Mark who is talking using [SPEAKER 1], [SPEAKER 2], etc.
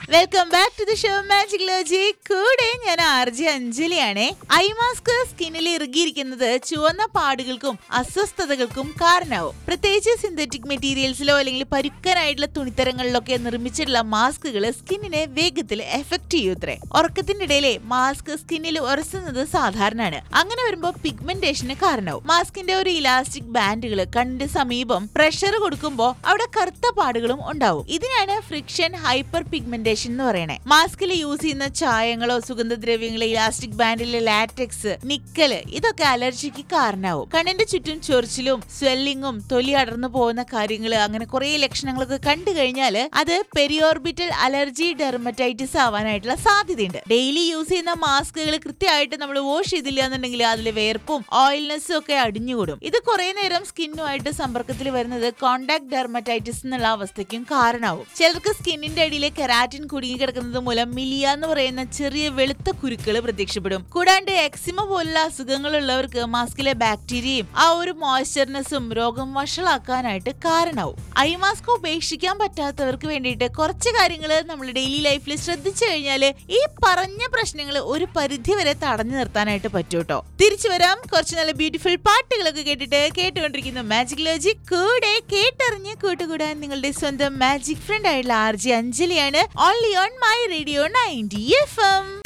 [SPEAKER 1] welcome back to the show magic ലോജി കൂടെ ഞാൻ ആർ ജെ അഞ്ജലിയാണ് ഐ മാസ്ക് സ്കിന്നിൽ ഇറുകിയിരിക്കുന്നത് ചുവന്ന പാടുകൾക്കും അസ്വസ്ഥതകൾക്കും കാരണമാവും പ്രത്യേകിച്ച് സിന്തറ്റിക് മെറ്റീരിയൽസിലോ അല്ലെങ്കിൽ പരുക്കനായിട്ടുള്ള തുണിത്തരങ്ങളിലൊക്കെ നിർമ്മിച്ചിട്ടുള്ള മാസ്കുകൾ സ്കിന്നിനെ വേഗത്തിൽ എഫക്ട് ചെയ്യൂത്രേ ഉറക്കത്തിന്റെ ഇടയിലെ മാസ്ക് സ്കിന്നിൽ ഉരസുന്നത് സാധാരണയാണ് അങ്ങനെ വരുമ്പോൾ പിഗ്മെന്റേഷന് കാരണമാവും മാസ്കിന്റെ ഒരു ഇലാസ്റ്റിക് ബാൻഡുകൾ കണ്ണിന്റെ സമീപം പ്രഷർ കൊടുക്കുമ്പോൾ അവിടെ കറുത്ത പാടുകളും ഉണ്ടാവും ഇതിനാണ് ഫ്രിക്ഷൻ ഹൈപ്പർ പിഗ്മെന്റേഷൻ എന്ന് പറയണേ മാസ്കിൽ യൂസ് ചെയ്യുന്ന ചായങ്ങളോ സുഗന്ധദ്രവ്യങ്ങളോ ഇലാസ്റ്റിക് ബാൻഡിലെ ലാറ്റക്സ് നിക്കല് ഇതൊക്കെ അലർജിക്ക് കാരണമാവും കണ്ണിന്റെ ചുറ്റും ചൊറിച്ചിലും സ്വെല്ലിങ്ങും തൊലി അടർന്നു പോകുന്ന കാര്യങ്ങൾ അങ്ങനെ കുറെ ലക്ഷണങ്ങളൊക്കെ കണ്ടു കഴിഞ്ഞാൽ അത് പെരിയോർബിറ്റൽ അലർജി ഡെർമറ്റൈറ്റിസ് ആവാനായിട്ടുള്ള സാധ്യതയുണ്ട് ഡെയിലി യൂസ് ചെയ്യുന്ന മാസ്കുകൾ കൃത്യമായിട്ട് നമ്മൾ വാഷ് ചെയ്തില്ല എന്നുണ്ടെങ്കിൽ അതിൽ വേർപ്പും ഓയിൽനെസ്സും ഒക്കെ അടിഞ്ഞുകൂടും ഇത് കുറെ നേരം സ്കിന്നുമായിട്ട് സമ്പർക്കത്തിൽ വരുന്നത് കോണ്ടാക്ട് ഡെർമറ്റൈറ്റിസ് എന്നുള്ള അവസ്ഥയ്ക്കും കാരണമാവും ചിലർക്ക് സ്കിന്നിന്റെ അടിയിലെ കെരാറ്റിൻ കുടുങ്ങിക്കിടക്കുന്നത് മൂലം മിലിയ എന്ന് പറയുന്ന ചെറിയ വെളുത്ത കുരുക്കൾ പ്രത്യക്ഷപ്പെടും കൂടാണ്ട് എക്സിമ പോലുള്ള അസുഖങ്ങളുള്ളവർക്ക് മാസ്കിലെ ബാക്ടീരിയയും ആ ഒരു മോയ്സ്ചർനെസ്സും രോഗം വഷളാക്കാനായിട്ട് കാരണമാവും ഐ മാസ്ക് ഉപേക്ഷിക്കാൻ പറ്റാത്തവർക്ക് വേണ്ടിയിട്ട് കുറച്ച് കാര്യങ്ങൾ നമ്മൾ ഡെയിലി ലൈഫിൽ ശ്രദ്ധിച്ചു കഴിഞ്ഞാൽ ഈ പറഞ്ഞ പ്രശ്നങ്ങൾ ഒരു പരിധി വരെ തടഞ്ഞു നിർത്താനായിട്ട് പറ്റും കേട്ടോ തിരിച്ചു വരാം കുറച്ച് നല്ല ബ്യൂട്ടിഫുൾ പാട്ടുകളൊക്കെ കേട്ടിട്ട് കേട്ടുകൊണ്ടിരിക്കുന്ന മാജിക് ലോജിക് കൂടെ കേട്ടറിഞ്ഞ് കൂട്ടുകൂടാൻ നിങ്ങളുടെ സ്വന്തം മാജിക് ഫ്രണ്ട് ആയിട്ടുള്ള ആർ ജി അഞ്ജലിയാണ് only on my radio ninety F M